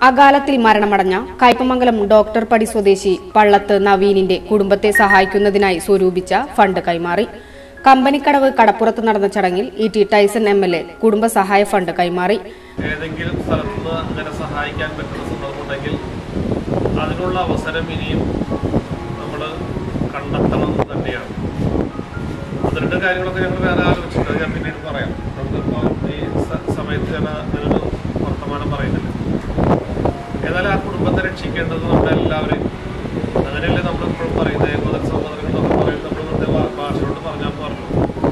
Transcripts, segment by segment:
അകാലത്തിൽ മരണമടഞ്ഞ കയ്പമംഗലം ഡോക്ടർ പടി സ്വദേശി പള്ളത്ത് നവീനിന്റെ കുടുംബത്തെ സഹായിക്കുന്നതിനായി സ്വരൂപിച്ച ഫണ്ട് കൈമാറി കമ്പനിക്കടവ് കടപ്പുറത്ത് നടന്ന ചടങ്ങിൽ E T Tyson M L A കുടുംബസഹായ ഫണ്ട് കൈമാറി ഏതെങ്കിലും സ്ഥലത്തുനിന്ന് അങ്ങനെ സഹായിക്കാൻ പറ്റുന്ന സന്ദർഭമുണ്ടെങ്കിൽ അതിനുള്ള അവസരം ഇനിയും നമ്മൾ കണ്ടെത്തണം എന്ന് തന്നെയാണ് അതിൻ്റെ കാര്യങ്ങളൊക്കെ ഞങ്ങൾ വേറെ ആലോചിച്ചിട്ട് അത് ഞാൻ പിന്നീട് പറയാം നമുക്കിപ്പോൾ ഈ സ- സമയത്ത് ഞാൻ അതിനൊരു വർത്തമാനം പറയുന്നില്ല ഏതായാലും ആ കുടുംബത്തെ രക്ഷിക്കേണ്ടത് നമ്മുടെ എല്ലാവരെയും അങ്ങനെയല്ലേ നമ്മളിപ്പോഴും പറയുന്നത് ഏകോദര സഹോദരങ്ങൾ എന്നൊക്കെ പറയുന്നത് നമ്മൾ വെറുതെ ഭാ- ഭാഷയോട് പറഞ്ഞാൽ പറഞ്ഞു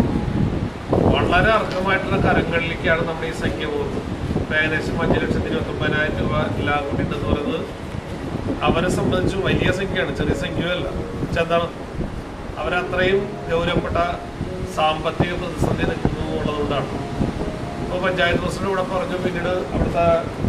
വളരെ അർഹമായിട്ടുള്ള കരങ്ങളിലേക്കാണ് നമ്മുടെ ഈ സംഖ്യ പോകുന്നത് ഇപ്പം ഏകദേശം അഞ്ച് ലക്ഷത്തി ഇരുപത്തൊമ്പതിനായിരം രൂപ എല്ലാം കൂട്ടിയിട്ടെന്ന് പറയുന്നത് അവരെ സംബന്ധിച്ച് വലിയ സംഖ്യയാണ് ചെറിയ സംഖ്യയല്ല പക്ഷെ എന്താണ് അവരത്രയും ഗൗരവപ്പെട്ട സാമ്പത്തിക പ്രതിസന്ധി നിൽക്കുന്നു എന്നുള്ളതുകൊണ്ടാണ് ഇപ്പോൾ പഞ്ചായത്ത് പ്രസിഡന്റ് ഇവിടെ പറഞ്ഞു പിന്നീട് അവിടുത്തെ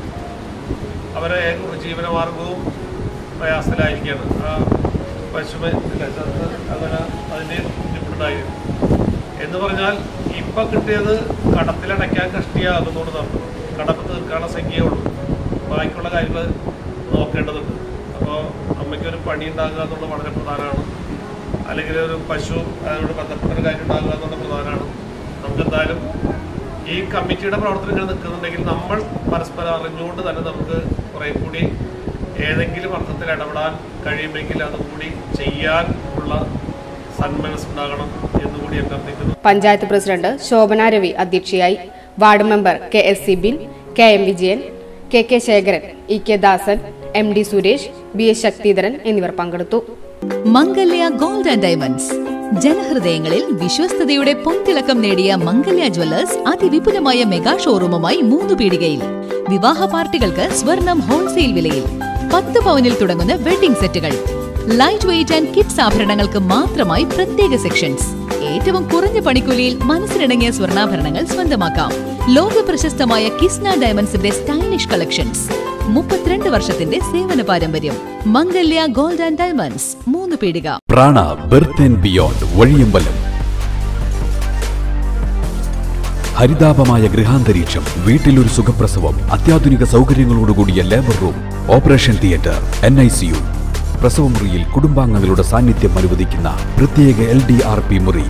അവരെ ഏക ഉപജീവനമാർഗവും പ്രയാസത്തിലായിരിക്കുകയാണ് ആ പശുമ ഇല്ല, അത് അങ്ങനെ അതിൻ്റെ ബുദ്ധിമുട്ടുണ്ടായിരുന്നു എന്ന് പറഞ്ഞാൽ ഇപ്പൊ കിട്ടിയത് കടത്തിലടയ്ക്കാൻ കഷ്ടിയാകുന്നോട് നടത്തും കടപ്പ് തീർക്കാനുള്ള സംഖ്യയേ ഉള്ളൂ ബാക്കിയുള്ള കാര്യങ്ങൾ നോക്കേണ്ടതുണ്ട് അപ്പോൾ അമ്മയ്ക്കൊരു പണി ഉണ്ടാകുക എന്നുള്ളത് വളരെ പ്രധാനമാണ് അല്ലെങ്കിൽ ഒരു പശു അതിനോട് ബന്ധപ്പെട്ട ഒരു കാര്യം ഉണ്ടാകുക എന്നുള്ളത് പ്രധാനമാണ് നമുക്ക് എന്തായാലും ഈ കമ്മിറ്റിയുടെ പ്രവർത്തനങ്ങൾ നിൽക്കുന്നുണ്ടെങ്കിൽ നമ്മൾ പരസ്പരം അറിഞ്ഞുകൊണ്ട് തന്നെ നമുക്ക് കുറേ കൂടി ഏതെങ്കിലും അർത്ഥത്തിൽ ഇടപെടാൻ കഴിയുമെങ്കിൽ അതുകൂടി ചെയ്യാൻ ഉള്ള സന്മനസ്സുണ്ടാകണം എന്നുകൂടി അഭ്യർത്ഥിക്കുന്നു പഞ്ചായത്ത് പ്രസിഡന്റ് ശോഭന രവി അധ്യക്ഷയായി ward member K S C Bin K M Vijayan K K Sekharan E K Dasan M D Suresh B S Sakthidharan എന്നിവർ പങ്കെടുത്തു മംഗല്യ ഗോൾഡ് ആൻഡ് ഡയമണ്ട്സ് ജനഹൃദയങ്ങളിൽ വിശ്വസ്തയുടെ പൊൻതിളക്കം നേടിയ മംഗല്യ ജ്വല്ലേഴ്സ് അതിവിപുലമായ മെഗാ ഷോറൂമുമായി മൂന്ന് പീടികയിൽ വിവാഹ പാർട്ടികൾക്ക് സ്വർണം ഹോൾസെയിൽ വിലയിൽ പത്ത് പവനിൽ തുടങ്ങുന്ന വെഡിംഗ് സെറ്റുകൾ ലൈറ്റ് വെയിറ്റ് ആൻഡ് കിഡ്സ് ആഭരണങ്ങൾക്ക് മാത്രമായി പ്രത്യേക സെക്ഷൻസ് ഏറ്റവും കുറഞ്ഞ പണിക്കൂലിയിൽ മനസ്സിനിണങ്ങിയ സ്വർണ്ണാഭരണങ്ങൾ സ്വന്തമാക്കാം ലോക പ്രശസ്തമായ കിസ്ന ഡയമണ്ട്സിന്റെ സ്റ്റൈലിഷ് കളക്ഷൻസ് മുപ്പത്തിരണ്ട് വർഷത്തിന്റെ സേവന പാരമ്പര്യം മംഗല്യ ഗോൾഡ് ആൻഡ് ഡയമണ്ട്സ് മൂന്ന് പീടിക Prana birth and beyond Vazhiyambalam ഹരിതാപമായ ഗൃഹാന്തരീക്ഷം വീട്ടിലൊരു സുഖപ്രസവം അത്യാധുനിക സൗകര്യങ്ങളോടുകൂടിയ labour room operation theatre N I C U പ്രസവമുറിയിൽ കുടുംബാംഗങ്ങളുടെ സാന്നിധ്യം അനുവദിക്കുന്ന പ്രത്യേക എൽ ഡി ആർ പി മുറി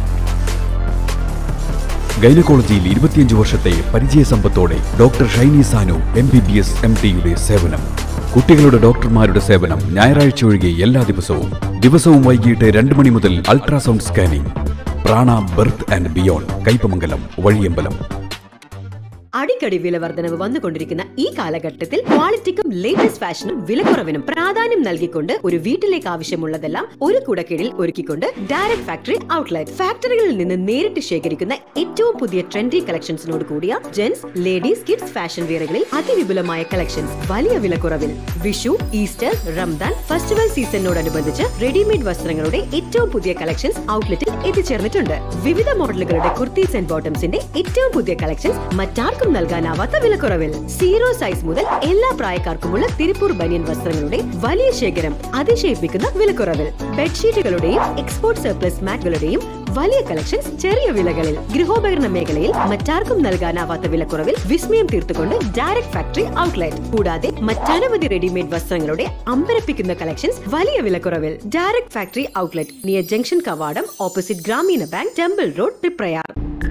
ഗൈനക്കോളജിയിൽ ഇരുപത്തിയഞ്ച് വർഷത്തെ പരിചയസമ്പത്തോടെ doctor Shiny Sanu M B B S M ടിയുടെ സേവനം കുട്ടികളുടെ ഡോക്ടർമാരുടെ സേവനം ഞായറാഴ്ച ഒഴികെ എല്ലാ ദിവസവും ദിവസവും വൈകിട്ട് രണ്ട് മണി മുതൽ ultrasound scanning Prana birth and beyond Kaipamangalam Vazhiyambalam അടിക്കടി വില വർധനവ് വന്നുകൊണ്ടിരിക്കുന്ന ഈ കാലഘട്ടത്തിൽ ക്വാളിറ്റിക്കും ലേറ്റസ്റ്റ് ഫാഷനും വിലക്കുറവിനും പ്രാധാന്യം നൽകിക്കൊണ്ട് ഒരു വീട്ടിലേക്ക് ആവശ്യമുള്ളതെല്ലാം ഒരു കുടക്കീഴിൽ ഒരുക്കിക്കൊണ്ട് ഡയറക്ട് ഫാക്ടറി ഔട്ട്ലെറ്റ് ഫാക്ടറികളിൽ നിന്ന് നേരിട്ട് ശേഖരിക്കുന്ന ഏറ്റവും പുതിയ ട്രെൻഡി കളക്ഷൻസിനോട് കൂടിയ ജെന്റ്സ് ലേഡീസ് കിഡ്സ് ഫാഷൻ വെയറുകളിൽ അതിവിപുലമായ കളക്ഷൻസ് വലിയ വിലക്കുറവിൽ വിഷു ഈസ്റ്റർ റംദാൻ ഫെസ്റ്റിവൽ സീസണിനോടനുബന്ധിച്ച് റെഡിമെയ്ഡ് വസ്ത്രങ്ങളുടെ ഏറ്റവും പുതിയ കളക്ഷൻസ് ഔട്ട്ലെറ്റിൽ എത്തിച്ചേർന്നിട്ടുണ്ട് വിവിധ മോഡലുകളുടെ കുർത്തീസ് ആൻഡ് ബോട്ടംസിന്റെ ഏറ്റവും പുതിയ കളക്ഷൻസ് മറ്റാർക്കും നൽകാനാവാത്ത വിലക്കുറവിൽ സീറോ സൈസ് മുതൽ എല്ലാ പ്രായക്കാർക്കുമുള്ള തിരുപ്പൂർ ബനിയൻ വസ്ത്രങ്ങളുടെ വലിയ ശേഖരം അതിശയിപ്പിക്കുന്ന വിലക്കുറവിൽ ബെഡ്ഷീറ്റുകളുടെയും എക്സ്പോർട്ട് സർപ്ലസ് മാറ്റുകളുടെയും വലിയ കളക്ഷൻസ് ചെറിയ വിലകളിൽ ഗൃഹോപകരണ മേഖലയിൽ മറ്റാർക്കും നൽകാനാവാത്ത വിലക്കുറവിൽ വിസ്മയം തീർത്തുകൊണ്ട് ഡയറക്ട് ഫാക്ടറി ഔട്ട്ലെറ്റ് കൂടാതെ മറ്റനവധി റെഡിമെയ്ഡ് വസ്ത്രങ്ങളുടെ അമ്പരപ്പിക്കുന്ന കളക്ഷൻസ് വലിയ വിലക്കുറവിൽ direct factory outlet near junction കവാടം opposite Grameena bank temple road Triprayar